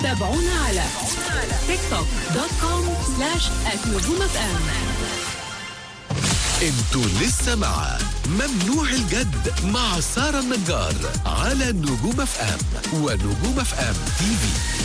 تابعونا على تيك توك دوت كوم سلاش نجوم اف ام انتوا لسه مع ممنوع الجد مع سارة النجار على نجوم اف ام ونجوم اف ام تي في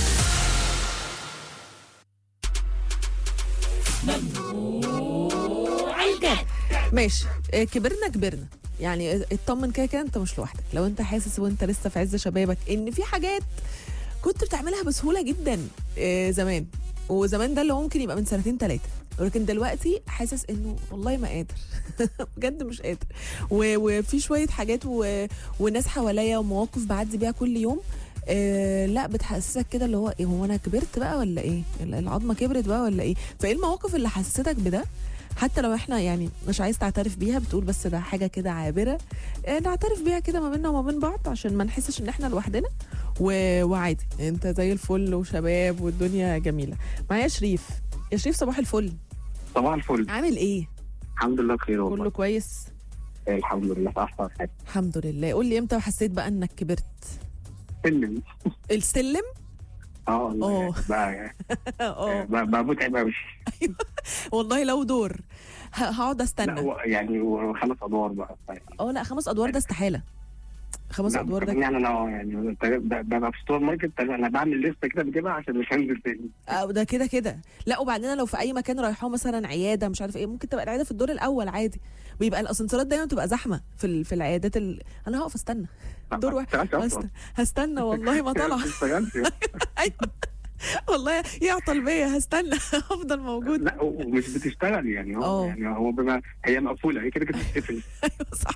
ماشي آه، كبرنا كبرنا يعني اطمن كده كده انت مش لوحدك لو انت حاسس وانت لسه في عز شبابك ان في حاجات كنت بتعملها بسهوله جدا آه، زمان وزمان ده اللي هو ممكن يبقى من سنتين ثلاثه ولكن دلوقتي حاسس انه والله ما قادر بجد مش قادر و- وفي شويه حاجات و... وناس حواليا ومواقف بعدي بيها كل يوم آه لا بتحسسك كده اللي هو ايه هو انا كبرت بقى ولا ايه العظمه كبرت بقى ولا ايه فايه المواقف اللي حسستك بده حتى لو احنا يعني مش عايز تعترف بيها بتقول بس ده حاجه كده عابره اه نعترف بيها كده ما بيننا وما بين بعض عشان ما نحسش ان احنا لوحدنا و... وعادي انت زي الفل وشباب والدنيا جميله معايا شريف يا شريف صباح الفل صباح الفل عامل ايه الحمد لله بخير كله والله كويس الحمد لله في احسن حاجه الحمد لله قول لي امتى وحسيت بقى انك كبرت سلم السلم اه والله أوه. يعني بقى اه بقى, بقى متعب قوي والله لو دور ه- هقعد لا استنى هو يعني هو خمس ادوار بقى اه لا خمس ادوار ده استحاله خمس لا، ادوار ده كمان يعني انا اه يعني ب- ب- ببقى في السوبر ماركت انا بعمل لسته كده بجيبها عشان مش هنزل تاني آه، ده كده كده لا وبعدين أنا لو في اي مكان رايحاه مثلا عياده مش عارف ايه ممكن تبقى العياده في الدور الاول عادي بيبقى الاسانسيرات دايما بتبقى زحمه في ال- في العيادات ال... انا هقف استنى دور واحد اشتغلت هست... اصلا هستنى والله ما طالعه اشتغلت ايوه والله يعطل بيا هستنى افضل موجود لا ومش بتشتغل يعني هو اه. يعني هو بما هي مقفوله هي كده كده بتتقفل ايوه صح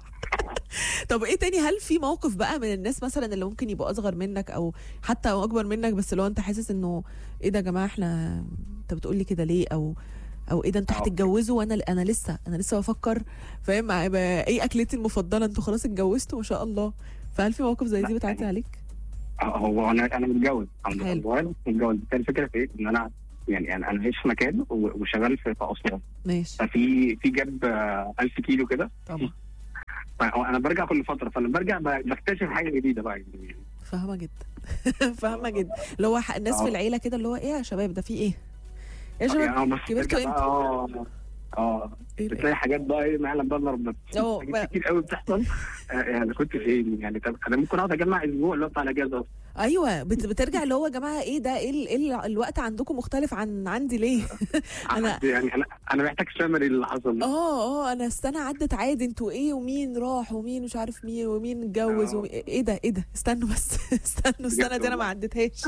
طب ايه تاني هل في موقف بقى من الناس مثلا اللي ممكن يبقوا اصغر منك او حتى او اكبر منك بس لو انت حاسس انه ايه ده يا جماعه احنا انت بتقول لي كده ليه او او ايه ده انتوا اه. هتتجوزوا وانا انا لسه انا لسه بفكر فاهم هيبقى ايه اكلتي المفضله انتوا خلاص اتجوزتوا ما شاء الله فهل في مواقف زي دي لا، بتعدي عليك؟ اه، هو انا انا متجوز الحمد حلو. لله متجوز بس الفكره في ايه ان انا يعني انا انا عايش في مكان و- وشغال في في اسوان ماشي ففي في جاب آه، 1000 كيلو كده طبعا فانا برجع كل فتره فلما برجع ب- بكتشف حاجه جديده بقى يعني فاهمه جدا فاهمه جدا اللي هو ح- الناس في اه. العيله كده اللي هو ايه يا شباب ده في ايه؟ يا يعني شباب أنا بس كبرتوا برجع بقى، امتى؟ اه اه إيه ده؟ بتلاقي حاجات بقى ايه ما يعلم بقى الا ربنا اه، حاجات بقى. كتير قوي بتحصل آه، يعني كنت فين يعني طب انا ممكن اقعد اجمع اسبوع اللي هو بتاع الاجازه اصلا ايوه بت- بترجع اللي هو يا جماعه ايه ده ايه ال- ايه ال- الوقت عندكم مختلف عن عندي ليه؟ أنا- يعني انا انا محتاج سمري اللي حصل ده. اه اه انا السنه عدت عادي انتوا ايه ومين راح ومين مش عارف مين ومين اتجوز اه. ومين ايه ده ايه ده استنوا بس استنوا السنه دي انا ما عدتهاش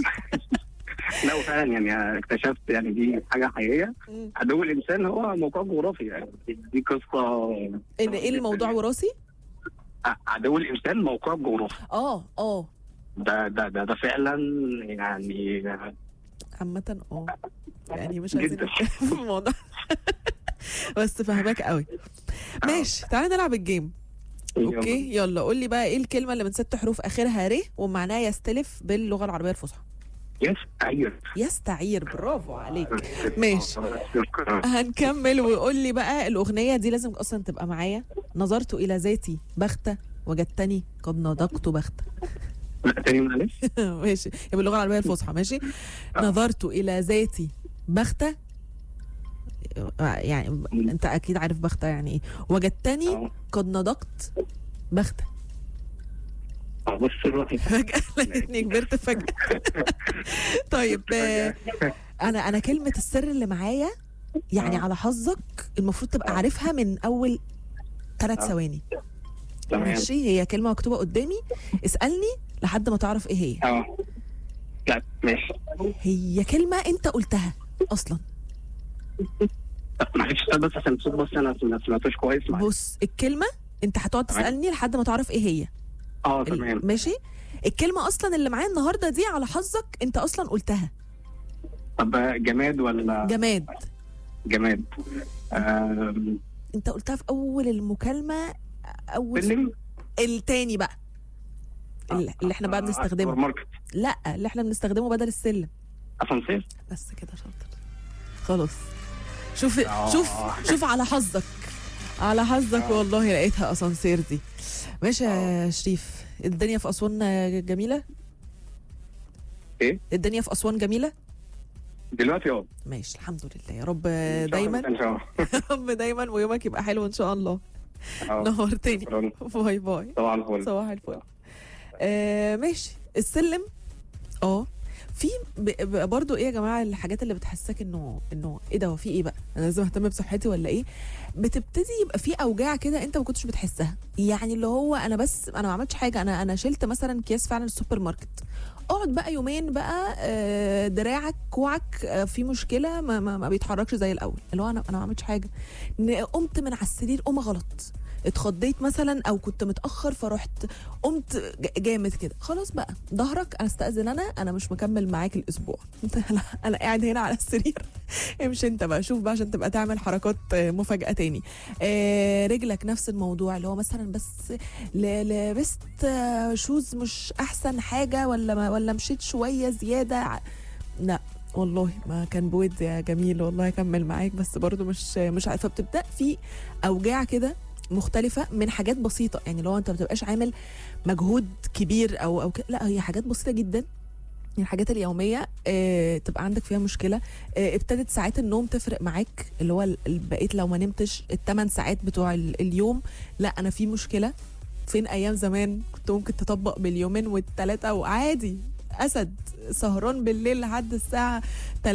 لا وفعلا يعني اكتشفت يعني دي حاجه حقيقيه مم. عدو الانسان هو موقع جغرافي يعني دي قصه ان ايه الموضوع وراثي؟ عدو الانسان موقع جغرافي اه اه ده ده ده, ده فعلا يعني عامة اه يعني مش عايزين جدا. نتكلم في الموضوع بس فاهماك قوي ماشي تعالى نلعب الجيم اوكي يلا قول لي بقى ايه الكلمه اللي من ست حروف اخرها ر ومعناها يستلف باللغه العربيه الفصحى يس ايوه يستعير برافو عليك ماشي. شكرا. هنكمل وقول لي بقى الاغنيه دي لازم اصلا تبقى معايا نظرت الى ذاتي بختة وجدتني قد نضقت بختة لا تاني معلش ماشي يبقى باللغه العربيه الفصحى ماشي نظرت الى ذاتي بختة يعني انت اكيد عارف بختة يعني ايه وجدتني اه قد نضقت بختة اه بص الوقت فجأة لقيتني كبرت فجأة طيب آه، انا انا كلمة السر اللي معايا يعني آه. على حظك المفروض تبقى عارفها من اول ثلاث آه. ثواني تمام ماشي هي كلمة مكتوبة قدامي اسألني لحد ما تعرف ايه هي اه لا ماشي هي كلمة انت قلتها اصلا طب معلش استنى بس عشان الصوت بس انا ما سمعتوش كويس معلش. بص الكلمة انت هتقعد تمام. تسألني لحد ما تعرف ايه هي اه ال- تمام ماشي الكلمة اصلا اللي معايا النهاردة دي على حظك انت اصلا قلتها طب جماد ولا جماد جماد آم، انت قلتها في اول المكالمة اول سلم التاني بقى اللي اللي احنا بقى آه، سوبر بنستخدمه ماركت لا اللي احنا بنستخدمه بدل السلم اسانسير بس كده شاطر خلاص شوف آه. شوف شوف على حظك على حظك آه. والله لقيتها اسانسير دي ماشي يا شريف الدنيا في اسوان جميله ايه الدنيا في اسوان جميله دلوقتي اه ماشي الحمد لله يا رب إن شاء الله دايما إن شاء الله. يا رب دايما ويومك يبقى حلو ان شاء الله آه. نورتني شكراً. باي باي طبعا الفل صباح الفل آه ماشي السلم اه في ب- ب- برضو ايه يا جماعه الحاجات اللي بتحسسك انه انه ايه ده هو في ايه بقى انا لازم اهتم بصحتي ولا ايه بتبتدي يبقى في اوجاع كده انت ما كنتش بتحسها يعني اللي هو انا بس انا ما عملتش حاجه انا انا شلت مثلا اكياس فعلا السوبر ماركت اقعد بقى يومين بقى آه، دراعك كوعك آه، في مشكله ما, ما, ما بيتحركش زي الاول اللي هو انا انا ما عملتش حاجه ن- قمت من على السرير قوم غلط اتخضيت مثلا او كنت متاخر فرحت قمت ج- جامد كده خلاص بقى ظهرك انا استاذن انا انا مش مكمل معاك الاسبوع انا انا قاعد هنا على السرير امشي انت بقى شوف بقى عشان تبقى تعمل حركات آه، مفاجاه تاني آه رجلك نفس الموضوع اللي هو مثلا بس ل- لبست آه، شوز مش احسن حاجه ولا ما ولا مشيت شويه زياده ع- لا والله ما كان بود يا جميل والله اكمل معاك بس برضو مش مش عارفه فبتبدا في اوجاع كده مختلفه من حاجات بسيطه يعني لو انت ما بتبقاش عامل مجهود كبير او او ك... لا هي حاجات بسيطه جدا الحاجات اليوميه آه، تبقى عندك فيها مشكله آه، ابتدت ساعات النوم تفرق معاك اللي هو ال- ال- بقيت لو ما نمتش الثمان ساعات بتوع ال- اليوم لا انا في مشكله فين ايام زمان كنت ممكن تطبق باليومين والثلاثه وعادي اسد سهران بالليل لحد الساعه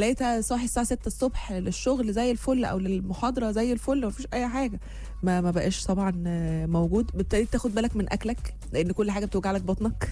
3 صاحي الساعه 6 الصبح للشغل زي الفل او للمحاضره زي الفل مفيش اي حاجه ما ما بقاش طبعا آه، موجود ابتديت تاخد بالك من اكلك لان كل حاجه بتوجع لك بطنك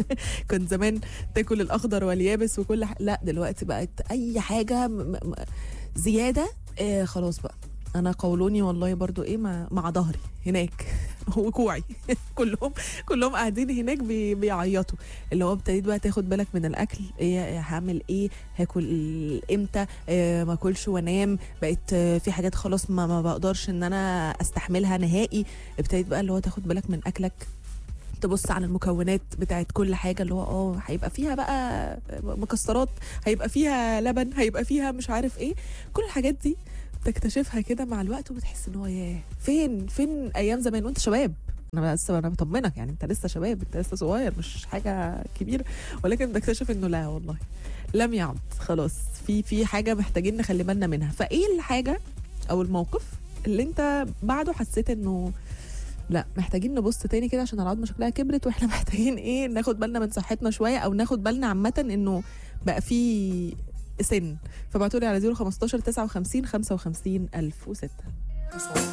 كنت زمان تاكل الاخضر واليابس وكل حاجة. لا دلوقتي بقت اي حاجه م- م- م- زياده آه خلاص بقى انا قولوني والله برضو ايه مع, مع ظهري هناك وكوعي كلهم كلهم قاعدين هناك بي بيعيطوا اللي هو ابتديت بقى تاخد بالك من الاكل ايه هعمل ايه هاكل امتى آه ما اكلش وانام بقيت آه في حاجات خلاص ما, ما بقدرش ان انا استحملها نهائي ابتديت بقى اللي هو تاخد بالك من اكلك تبص على المكونات بتاعت كل حاجه اللي هو اه هيبقى فيها بقى مكسرات هيبقى فيها لبن هيبقى فيها مش عارف ايه كل الحاجات دي تكتشفها كده مع الوقت وبتحس ان هو ياه فين فين ايام زمان وانت شباب انا بس انا بطمنك يعني انت لسه شباب انت لسه صغير مش حاجه كبيره ولكن بكتشف انه لا والله لم يعد خلاص في في حاجه محتاجين نخلي بالنا منها فايه الحاجه او الموقف اللي انت بعده حسيت انه لا محتاجين نبص تاني كده عشان العظمه شكلها كبرت واحنا محتاجين ايه ناخد بالنا من صحتنا شويه او ناخد بالنا عامه انه بقى في سن فبعتولي على 015 59 55 1006